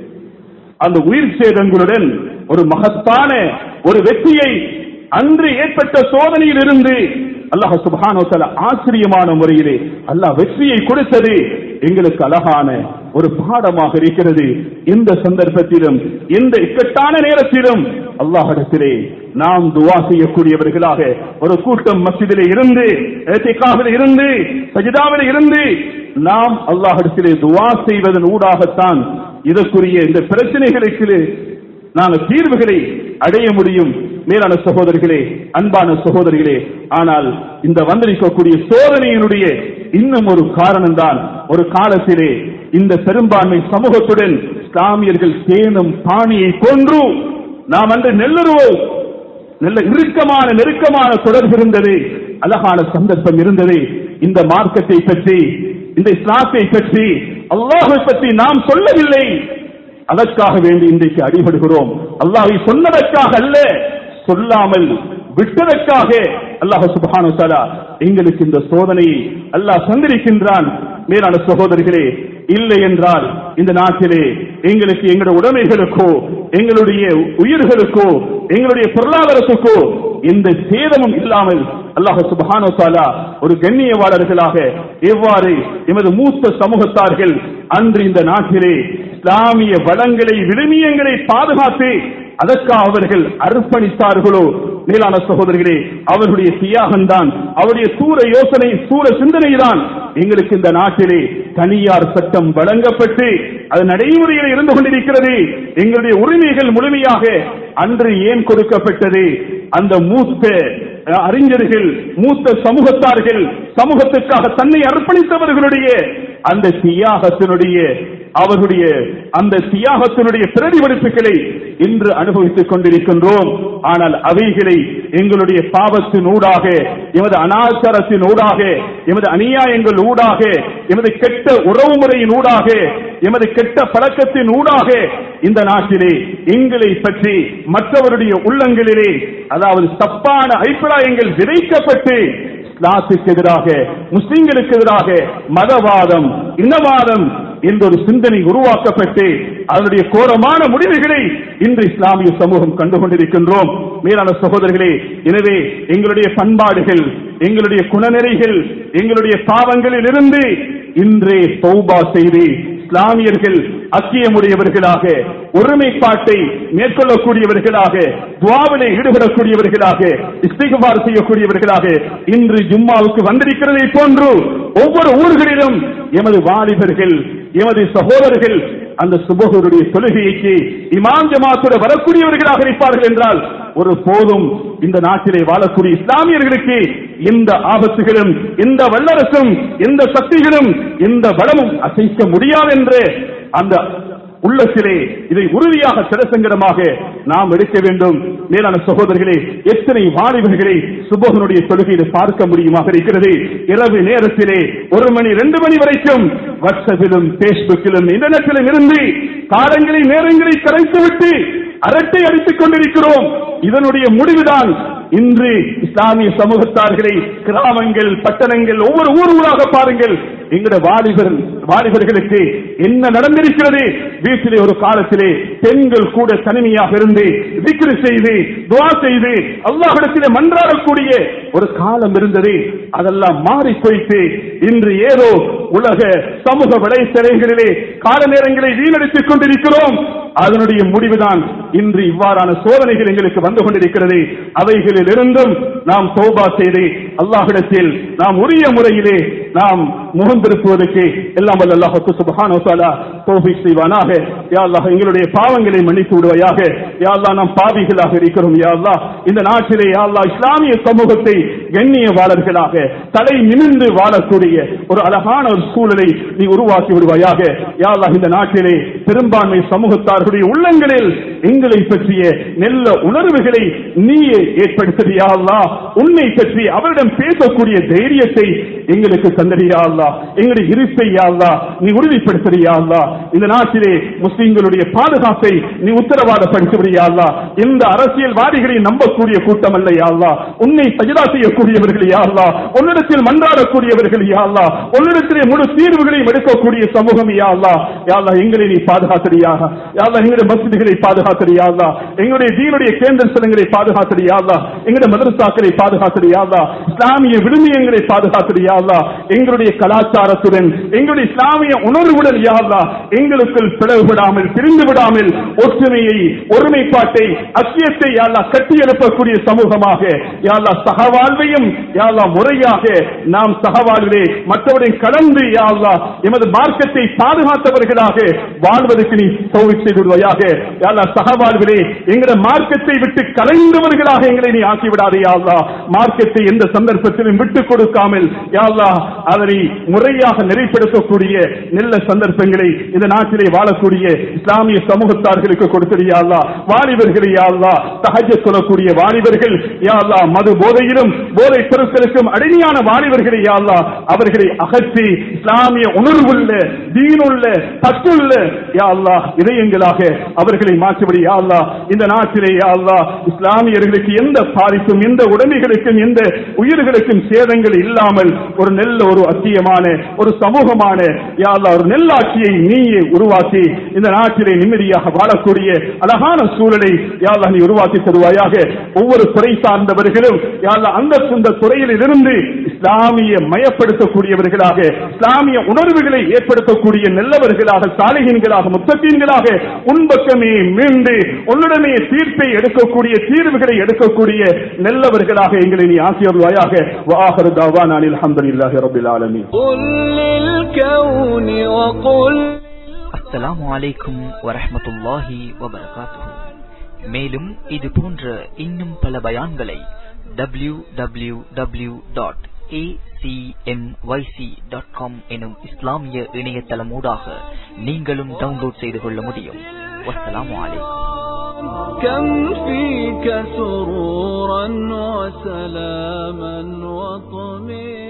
அந்த உயிர் சேதங்களுடன் ஒரு மகத்தான ஒரு வெற்றியை அன்று ஏற்பட்ட சோதனையில் இருந்து அல்லாஹ் சுப்ஹானஹு வ தஆலா ஆச்சரியமான முறையிலே அல்லாஹ் வெற்றியை கொடுத்தது எங்களுக்கு அழகான ஒரு பாடமாக இருக்கிறது இந்த சந்தர்ப்பத்திலும் இந்த இக்கட்டான நேரத்திலும் அல்லாஹிடத்திலே நாம் துவா செய்யக்கூடியவர்களாக ஒரு கூட்டம் மஸ்ஜிதிலே இருந்து ஏத்திகாவில் இருந்து சஜிதாவில் இருந்து நாம் அல்லாஹிடத்திலே துவா செய்வதன் ஊடாகத்தான் இதற்குரிய இந்த பிரச்சனைகளுக்கு நாங்கள் தீர்வுகளை அடைய முடியும் மேலான சகோதரர்களே அன்பான சகோதரிகளே ஆனால் இந்த வந்திருக்கக்கூடிய சோதனையினுடைய இன்னும் ஒரு காரணம் தான் ஒரு காலத்திலே இந்த பெரும்பான்மை சமூகத்துடன் இஸ்லாமியர்கள் தேனும் பாணியை கொன்று நாம் அன்று நெல்லுருவோம் நல்ல இறுக்கமான நெருக்கமான தொடர்பு இருந்தது அழகான சந்தர்ப்பம் இருந்தது இந்த மார்க்கத்தை பற்றி இந்த இஸ்லாத்தை பற்றி அல்லாஹை பற்றி நாம் சொல்லவில்லை அதற்காக வேண்டி இன்றைக்கு அடிபடுகிறோம் அல்லாஹை சொன்னதற்காக அல்ல சொல்லாமல் விட்டதற்காக அல்லாஹ் சுபஹானு தஆலா எங்களுக்கு இந்த சோதனையை அல்லாஹ் சந்திருக்கின்றான் மேலான சகோதரிகளே இல்லை என்றால் இந்த நாட்டிலே எங்களுக்கு எங்களுடைய உடைமைகளுக்கோ எங்களுடைய உயிர்களுக்கோ எங்களுடைய பொருளாதாரத்துக்கோ எந்த சேதமும் இல்லாமல் அல்லாஹ் சுபஹானு தஆலா ஒரு கண்ணியவாளர்களாக எவ்வாறு எமது மூத்த சமூகத்தார்கள் அன்று இந்த நாட்டிலே இஸ்லாமிய வளங்களை விழுமியங்களை பாதுகாத்து அதற்காக அவர்கள் அர்ப்பணித்தார்களோ மேலான சகோதரர்களே அவர்களுடைய தியாகம் தான் அவருடைய சூர யோசனை சூர சிந்தனை தான் எங்களுக்கு இந்த நாட்டிலே தனியார் சட்டம் வழங்கப்பட்டு அது நடைமுறையில் இருந்து கொண்டிருக்கிறது எங்களுடைய உரிமைகள் முழுமையாக அன்று ஏன் கொடுக்கப்பட்டது அந்த மூத்த அஹ், அறிஞர்கள் மூத்த சமூகத்தார்கள் சமூகத்துக்காக தன்னை அர்ப்பணித்தவர்களுடைய அந்த தியாகத்தினுடைய அவர்களுடைய அந்த தியாகத்தினுடைய பிரதிபலிப்புகளை இன்று அனுபவித்துக் கொண்டிருக்கின்றோம் ஆனால் அவைகளை எங்களுடைய பாவத்தின் ஊடாக எமது அனாச்சாரத்தின் ஊடாக எமது அநியாயங்கள் ஊடாக எமது கெட்ட உறவு முறையின் ஊடாக எமது கெட்ட பழக்கத்தின் ஊடாக இந்த நாட்டிலே எங்களை பற்றி மற்றவருடைய உள்ளங்களிலே அதாவது தப்பான அபிப்பிராயங்கள் விதைக்கப்பட்டு இஸ்லாத்துக்கு எதிராக முஸ்லிம்களுக்கு எதிராக மதவாதம் இனவாதம் என்ற ஒரு சிந்தனை உருவாக்கப்பட்டு அதனுடைய கோரமான முடிவுகளை இன்று இஸ்லாமிய சமூகம் கண்டுகொண்டிருக்கின்றோம் மேலான சகோதரர்களே எனவே எங்களுடைய பண்பாடுகள் எங்களுடைய குணநெறிகள் எங்களுடைய பாவங்களில் இருந்து இன்றே தௌபா செய்து இஸ்லாமியர்கள் அக்கியமுடையவர்களாக ஒருமைப்பாட்டை மேற்கொள்ளக்கூடியவர்களாக துவாவிலே ஈடுபடக்கூடியவர்களாக இஸ்திகபார் செய்யக்கூடியவர்களாக இன்று ஜும்மாவுக்கு வந்திருக்கிறதை போன்று ஒவ்வொரு ஊர்களிலும் எமது வாலிபர்கள் எமது சகோதரர்கள் அந்த சுபகுடைய தொழுகைக்கு இமாம் ஜமாத்தோட வரக்கூடியவர்களாக இருப்பார்கள் என்றால் ஒரு போதும் இந்த நாட்டிலே வாழக்கூடிய இஸ்லாமியர்களுக்கு எந்த ஆபத்துகளும் எந்த வல்லரசும் எந்த சக்திகளும் எந்த வளமும் அசைக்க முடியாது என்று அந்த உள்ளத்திலே இதை உறுதியாக சிறசங்கடமாக நாம் எடுக்க வேண்டும் மேலான சகோதரர்களே எத்தனை வாலிபர்களை சுபோகனுடைய தொழுகையில் பார்க்க முடியுமாக இருக்கிறது இரவு நேரத்திலே ஒரு மணி ரெண்டு மணி வரைக்கும் வாட்ஸ்அப்பிலும் பேஸ்புக்கிலும் இன்டர்நெட்டிலும் இருந்து காலங்களை நேரங்களை கரைத்துவிட்டு அரட்டை அடித்துக் கொண்டிருக்கிறோம் இதனுடைய முடிவுதான் இன்று இஸ்லாமிய சமூகத்தார்களை கிராமங்கள் பட்டணங்கள் ஒவ்வொரு ஊர் ஊராக பாருங்கள் எங்களுடைய வாலிபர் வாலிபர்களுக்கு என்ன நடந்திருக்கிறது வீட்டிலே ஒரு காலத்திலே பெண்கள் கூட தனிமையாக இருந்து விக்ரி செய்து துவா செய்து அல்லாஹிடத்திலே மன்றாடக்கூடிய ஒரு காலம் இருந்தது அதெல்லாம் மாறி போய்த்து இன்று ஏதோ உலக சமூக வலைத்தலைகளிலே கால நேரங்களை வீணடித்துக் கொண்டிருக்கிறோம் அதனுடைய முடிவுதான் இன்று இவ்வாறான சோதனைகள் எங்களுக்கு வந்து கொண்டிருக்கிறது அவைகளில் இருந்தும் நாம் தௌபா செய்து அல்லாஹிடத்தில் நாம் உரிய முறையிலே நாம் முகந்திருப்பதற்கு எல்லாம் வல்ல அல்லாஹ் சுபஹானஹு வ தஆலா தௌஃபீக் செய்வானாக யா அல்லாஹ் எங்களுடைய பாவங்களை மன்னித்து விடுவாயாக யா அல்லாஹ் நாம் பாவிகளாக இருக்கிறோம் யா அல்லாஹ் இந்த நாட்டிலே யா அல்லாஹ் இஸ்லாமிய சமூகத்தை கண்ணியவாளர்களாக தலை நிமிர்ந்து வாழக்கூடிய ஒரு அழகான ஒரு சூழலை நீ உருவாக்கி விடுவாயாக யா அல்லாஹ் இந்த நாட்டிலே பெரும்பான்மை சமூகத்தார்களுடைய உள்ளங்களில் எங்களை பற்றிய நல்ல உணர்வுகளை நீயே ஏற்படுத்தியா அல்லாஹ் உன்னை பற்றி அவரிடம் பேசக்கூடிய தைரியத்தை எங்களுக்கு தந்தறியா அல்லாஹ் எங்களுடைய இருப்பை யா அல்லாஹ் நீ உறுதிப்படுத்துறியா அல்லாஹ் இந்த நாட்டிலே முஸ்லிம்களுடைய பாதுகாப்பை நீ உத்தரவாதப்படுத்துவறியா அல்லாஹ் எந்த அரசியல்வாதிகளை நம்பக்கூடிய கூட்டம் அல்ல யா அல்லாஹ் உன்னை சஜிதா செய்யக்கூடியவர்கள் யா அல்லாஹ் உன்னிடத்தில் மன்றாடக்கூடியவர்கள் யா அல்லாஹ் உன்னிடத்திலே முழு தீர்வுகளையும் எடுக்கக்கூடிய சமூகம் யா அல்லாஹ் யா அல்லாஹ் எங்களை நீ பாதுகாத்தறியாக யா அல்லாஹ் எங்களுடைய மஸ்ஜிதுகளை பாதுகாத்தறியா அல்லாஹ் எங்களுடைய தீனுடைய கேந்திர ஸ்தலங்களை பாதுகாத்தறியா அல்லாஹ் எங்களுடைய மதரசாக்களை பாதுகாத்தறியா அல்லாஹ் இஸ்லாமிய விழுமியங்களை பாதுகாத்தறியா அல்லாஹ் எங்களுடைய கலாச்சாரத்துடன் எங்களுடைய இஸ்லாமிய உணர்வுடன் யா அல்லாஹ் எங்களுக்குள் பிளவுபடாமல் பிரிந்து விடாமல் ஒற்றுமையை ஒருமைப்பாட்டை அக்கியத்தை யா அல்லாஹ் கட்டியெழுப்பக்கூடிய சமூகமாக யா அல்லாஹ் சகவாழ்வையும் யா அல்லாஹ் முறையாக நாம் சகவாழ்விலே மற்றவரை கலந்து யா அல்லாஹ் எமது மார்க்கத்தை பாதுகாத்தவர்களாக வாழ்வதற்கு நீ தௌவிக் செய்து விடுவாயாக யா அல்லாஹ் சகவாழ்விலே எங்களோட மார்க்கத்தை விட்டு கலைந்தவர்களாக எங்களை நீ ஆக்கி விடாதே யா அல்லாஹ் மார்க்கத்தை எந்த சந்தர்ப்பத்திலும் விட்டுக் கொடுக்காமல் யா அல்லாஹ் அதனை முறையாக நெறிப்படுத்தக்கூடிய நல்ல சந்தர்ப்பங்களை இந்த நாட்டிலே வாழக்கூடிய இஸ்லாமிய சமூகத்தார்களுக்கு கொடுத்தது யா அல்லாஹ் வாலிபர்கள் யா அல்லாஹ் தஹஜ்ஜத் சொல்லக்கூடிய வாலிபர்கள் யா அல்லாஹ் மது போதையிலும் போதை பொருட்களுக்கும் அடிமையான வாலிபர்களை யா அல்லாஹ் அவர்களை அகற்றி இஸ்லாமிய உணர்வுள்ள தீனுள்ள பற்றுள்ள யா அல்லாஹ் இதயங்களாக அவர்களை மாற்றுபடி யா அல்லாஹ் இந்த நாட்டிலே யா அல்லாஹ் இஸ்லாமியர்களுக்கு எந்த பாதிப்பும் எந்த உடைமைகளுக்கும் எந்த உயிர்களுக்கும் சேதங்கள் இல்லாமல் ஒரு நல்ல ஒரு அத்தியமான ஒரு சமூகமான யா அல்லாஹ் ஒரு நெல்லாட்சியை நீயே உருவாக்கி இந்த நாட்டிலே நிம்மதியாக வாழக்கூடிய அழகான சூழலை யா அல்லாஹ் நீ உருவாக்கி தருவாயாக ஒவ்வொரு துறை சார்ந்தவர்களும் யா அல்லாஹ் அந்த இந்த துறையில் இருந்து இஸ்லாமிய மயப்படுத்தக்கூடியவர்களாக இஸ்லாமிய உணர்வுகளை ஏற்படுத்தக்கூடிய நல்லவர்களாக சாலிகன்களாக முத்தகீன்களாக உன்பக்கமே மீண்டு உன்னுடனே தீர்ப்பை எடுக்கக்கூடிய தீர்வுகளை எடுக்கக்கூடிய நல்லவர்களாக எங்களை நீ ஆசியர்வாயாக வாஹரு தாவான் அனில் அல்ஹம்துலில்லாஹி ரப்பில் ஆலமீன் قل للكون وقل அஸ்ஸலாமு அலைக்கும் வரஹ்மத்துல்லாஹி வபரகாத்துஹு மேலும் இது போன்ற இன்னும் பல பயான்களை W W W dot dot com எனும் இஸ்லாமிய இணையதளமூடாக நீங்களும் டவுன்லோட் செய்து கொள்ள முடியும் வஸ்ஸலாமு அலைக்கும் كم فيك سرورا وسلاما وطمئنا